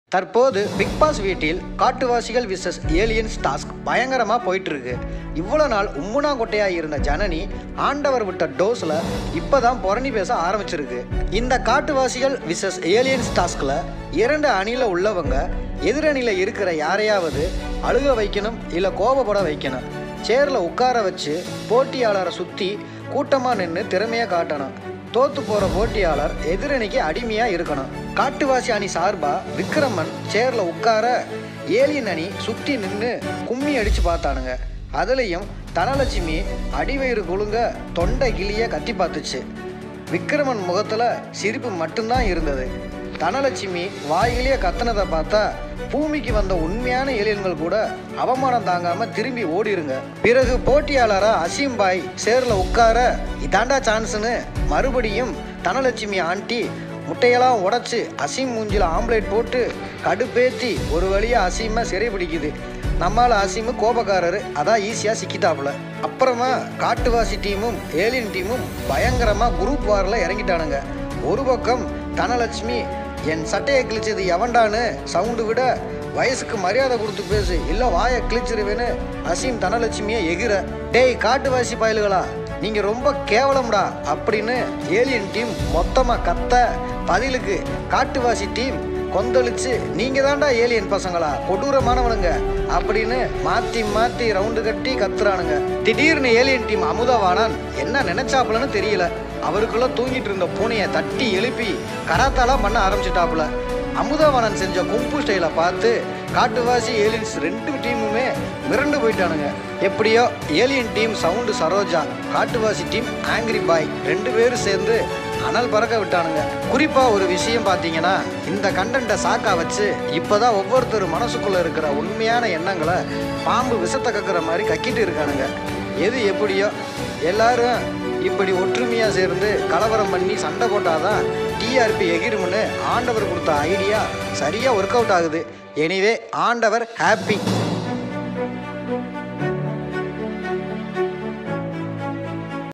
தற்போது big pass வீட்டில் காட்டுவாசிகள் versus aliens task பயங்கரமா போயிட்டு இருக்கு இவ்வளோ நாள் உம்முனாங்கொட்டையா இருந்த ஜனனி ஆண்டவர் விட்ட டோஸ்ல இப்பதான் புரணி பேச ஆரம்பிச்சிருக்கு இந்த காட்டுவாசிகள் விசஸ் ஏலியன்ஸ் டாஸ்க்ல இரண்டு அணியில உள்ளவங்க எதிரணியில இருக்கிற யாரையாவது அழுக வைக்கணும் இல்ல கோபப்பட வைக்கணும் சேர்ல உட்கார வச்சு போட்டியாளரை சுத்தி கூட்டமா நின்று திறமையா காட்டணும் தோத்து போற போட்டியாளர் எதிரணிக்கு அடிமையா இருக்கணும் காட்டுவாசி அணி சார்பா விக்ரமன் சேர்ல உட்கார ஏலியன் அணி சுத்தி நின்று கும்மி அடிச்சு பார்த்தானுங்க அதுலயும் தனலட்சுமி அடிவயிறு குலுங்க தொண்டை கிளிய கத்தி பார்த்துச்சு விக்ரமன் முகத்துல சிரிப்பு மட்டும்தான் இருந்தது தனலட்சுமி வாயிலேயே கத்துனதை பார்த்தா பூமிக்கு வந்த உண்மையான ஏலியன்கள் கூட அவமானம் தாங்காம திரும்பி ஓடிருங்க பிறகு போட்டியாளரா அசீம் பாய் சேர்ல உட்கார இதாண்டா சான்ஸ்னு மறுபடியும் தனலட்சுமி ஆண்டி முட்டையெல்லாம் உடைச்சு அசீம் மூஞ்சில ஆம்லேட் போட்டு கடுப்பேத்தி ஒரு வழியா அசீமை சிறை பிடிக்குது நம்மால அசீமு கோபக்காரரு அதான் ஈஸியா சிக்கிட்டாப்புல அப்புறமா காட்டுவாசி டீமும் ஏலியன் டீமும் பயங்கரமா குரூப் வாரில் இறங்கிட்டானுங்க ஒரு பக்கம் தனலட்சுமி என் சட்டையை கிழிச்சது எவன்டான்னு சவுண்டு விட வயசுக்கு மரியாதை கொடுத்து பேசு இல்ல வாயை கிழிச்சிருவேன்னு அசீம் தனலட்சுமியை எகிற டேய் காட்டுவாசி பயலுகளா நீங்க ரொம்ப கேவலம்டா அப்படின்னு ஏலியன் டீம் மொத்தமா கத்த பதிலுக்கு காட்டுவாசி டீம் கொந்தளிச்சு நீங்க தான்டா ஏலியன் பசங்களா கொடூரமானவனுங்க அப்படின்னு மாத்தி மாத்தி ரவுண்டு கட்டி கத்துறானுங்க திடீர்னு ஏலியன் டீம் அமுதவாணன் என்ன நினைச்சாப்புலன்னு தெரியல அவருக்குள்ள தூங்கிட்டு இருந்த பூனையை தட்டி எழுப்பி கராத்தாலாம் பண்ண ஆரம்பிச்சிட்டாப்புல அமுதவாணன் செஞ்ச கும்பு ஸ்டைலை பார்த்து காட்டுவாசி ஏலியன்ஸ் ரெண்டு டீமுமே மிரண்டு போயிட்டானுங்க எப்படியோ ஏலியன் டீம் சவுண்டு சரோஜா காட்டுவாசி டீம் ஆங்கிரி பாய் ரெண்டு பேரும் சேர்ந்து அனல் பறக்க விட்டானுங்க குறிப்பா ஒரு விஷயம் பார்த்தீங்கன்னா இந்த கண்டென்ட்டை சாக்கா வச்சு இப்போதான் ஒவ்வொருத்தர் மனசுக்குள்ள இருக்கிற உண்மையான எண்ணங்களை பாம்பு விஷத்தை கக்குற மாதிரி கக்கிட்டு இருக்கானுங்க எது எப்படியோ எல்லாரும் இப்படி ஒற்றுமையாக சேர்ந்து கலவரம் பண்ணி சண்டை போட்டாதான் டிஆர்பி எகிரும்னு ஆண்டவர் கொடுத்த ஐடியா சரியாக ஒர்க் அவுட் ஆகுது எனிவே ஆண்டவர் ஹாப்பி